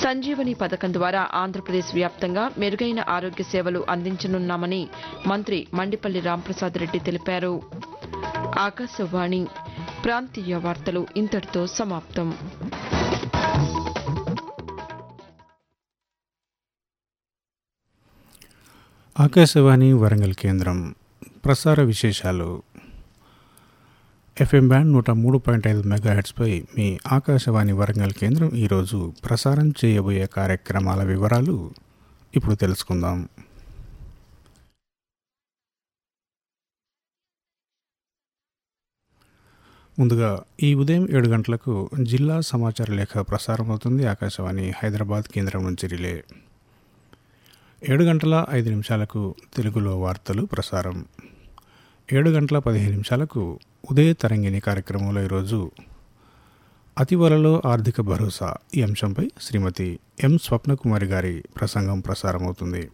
సంజీవని పథకం ద్వారా ఆంధ్రప్రదేశ్ వ్యాప్తంగా మెరుగైన ఆరోగ్య సేవలు అందించనున్నామని మంత్రి మండిపల్లి రాంప్రసాద్ రెడ్డి తెలిపారు ఆకాశవాణి ప్రాంతీయ వార్తలు ఇంతటితో సమాప్తం ఆకాశవాణి వరంగల్ కేంద్రం ప్రసార విశేషాలు ఎఫ్ఎం బ్యాండ్ నూట మూడు పాయింట్ ఐదు మెగాహెట్స్పై మీ ఆకాశవాణి వరంగల్ కేంద్రం ఈరోజు ప్రసారం చేయబోయే కార్యక్రమాల వివరాలు ఇప్పుడు తెలుసుకుందాం ముందుగా ఈ ఉదయం ఏడు గంటలకు జిల్లా సమాచార లేఖ ప్రసారం అవుతుంది ఆకాశవాణి హైదరాబాద్ కేంద్రం నుంచి రిలే ఏడు గంటల ఐదు నిమిషాలకు తెలుగులో వార్తలు ప్రసారం ఏడు గంటల పదిహేను నిమిషాలకు ఉదయ తరంగిణి కార్యక్రమంలో ఈరోజు అతివలలో ఆర్థిక భరోసా ఈ అంశంపై శ్రీమతి ఎం స్వప్నకుమారి గారి ప్రసంగం ప్రసారమవుతుంది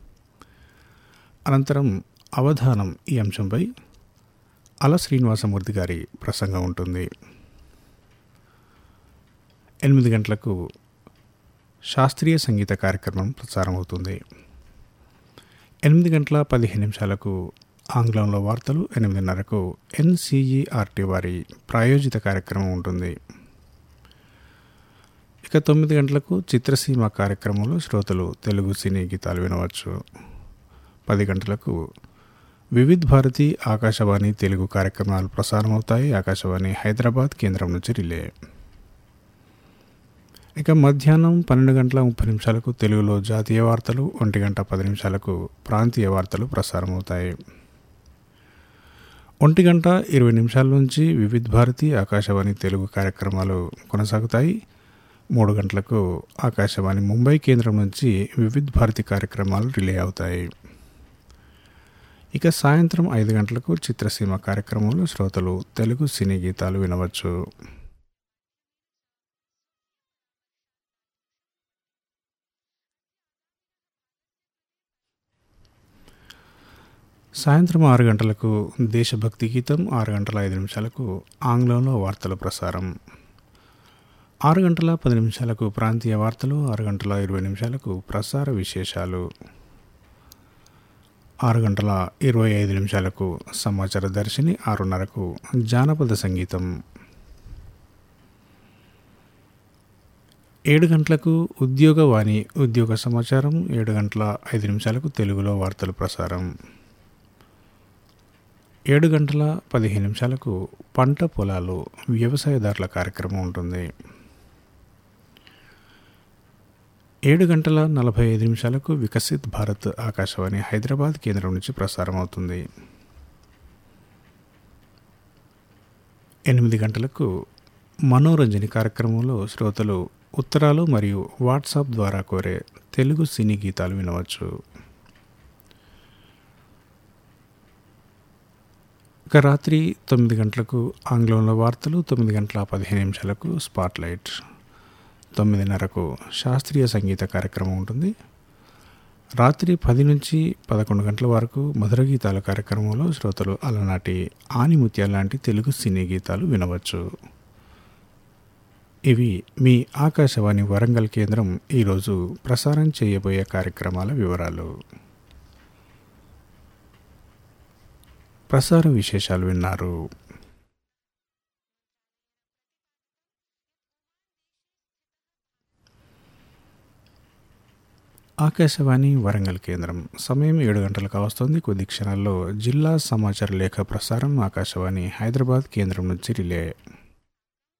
అనంతరం అవధానం ఈ అంశంపై అల శ్రీనివాసమూర్తి గారి ప్రసంగం ఉంటుంది ఎనిమిది గంటలకు శాస్త్రీయ సంగీత కార్యక్రమం ప్రసారమవుతుంది ఎనిమిది గంటల పదిహేను నిమిషాలకు ఆంగ్లంలో వార్తలు ఎనిమిదిన్నరకు ఎన్సీఈఆర్టీ వారి ప్రాయోజిత కార్యక్రమం ఉంటుంది ఇక తొమ్మిది గంటలకు చిత్రసీమ కార్యక్రమంలో శ్రోతలు తెలుగు సినీ గీతాలు వినవచ్చు పది గంటలకు వివిధ్ భారతి ఆకాశవాణి తెలుగు కార్యక్రమాలు ప్రసారమవుతాయి ఆకాశవాణి హైదరాబాద్ కేంద్రం నుంచి రిలే ఇక మధ్యాహ్నం పన్నెండు గంటల ముప్పై నిమిషాలకు తెలుగులో జాతీయ వార్తలు ఒంటి గంట పది నిమిషాలకు ప్రాంతీయ వార్తలు ప్రసారమవుతాయి ఒంటి గంట ఇరవై నిమిషాల నుంచి వివిధ్ భారతి ఆకాశవాణి తెలుగు కార్యక్రమాలు కొనసాగుతాయి మూడు గంటలకు ఆకాశవాణి ముంబై కేంద్రం నుంచి వివిధ్ భారతి కార్యక్రమాలు రిలే అవుతాయి ఇక సాయంత్రం ఐదు గంటలకు చిత్రసీమ కార్యక్రమంలో శ్రోతలు తెలుగు సినీ గీతాలు వినవచ్చు సాయంత్రం ఆరు గంటలకు దేశభక్తి గీతం ఆరు గంటల ఐదు నిమిషాలకు ఆంగ్లంలో వార్తల ప్రసారం ఆరు గంటల పది నిమిషాలకు ప్రాంతీయ వార్తలు ఆరు గంటల ఇరవై నిమిషాలకు ప్రసార విశేషాలు ఆరు గంటల ఇరవై ఐదు నిమిషాలకు సమాచార దర్శిని ఆరున్నరకు జానపద సంగీతం ఏడు గంటలకు ఉద్యోగవాణి ఉద్యోగ సమాచారం ఏడు గంటల ఐదు నిమిషాలకు తెలుగులో వార్తలు ప్రసారం ఏడు గంటల పదిహేను నిమిషాలకు పంట పొలాలు వ్యవసాయదారుల కార్యక్రమం ఉంటుంది ఏడు గంటల నలభై ఐదు నిమిషాలకు వికసిత్ భారత్ ఆకాశవాణి హైదరాబాద్ కేంద్రం నుంచి ప్రసారం అవుతుంది ఎనిమిది గంటలకు మనోరంజని కార్యక్రమంలో శ్రోతలు ఉత్తరాలు మరియు వాట్సాప్ ద్వారా కోరే తెలుగు సినీ గీతాలు వినవచ్చు ఇక రాత్రి తొమ్మిది గంటలకు ఆంగ్లంలో వార్తలు తొమ్మిది గంటల పదిహేను నిమిషాలకు స్పాట్లైట్ తొమ్మిదిన్నరకు శాస్త్రీయ సంగీత కార్యక్రమం ఉంటుంది రాత్రి పది నుంచి పదకొండు గంటల వరకు మధుర గీతాల కార్యక్రమంలో శ్రోతలు అలనాటి ఆనిముత్యాల లాంటి తెలుగు సినీ గీతాలు వినవచ్చు ఇవి మీ ఆకాశవాణి వరంగల్ కేంద్రం ఈరోజు ప్రసారం చేయబోయే కార్యక్రమాల వివరాలు ప్రసార విశేషాలు విన్నారు ఆకాశవాణి వరంగల్ కేంద్రం సమయం ఏడు గంటలకు వస్తుంది కొద్ది క్షణాల్లో జిల్లా సమాచార లేఖ ప్రసారం ఆకాశవాణి హైదరాబాద్ కేంద్రం నుంచి రిలే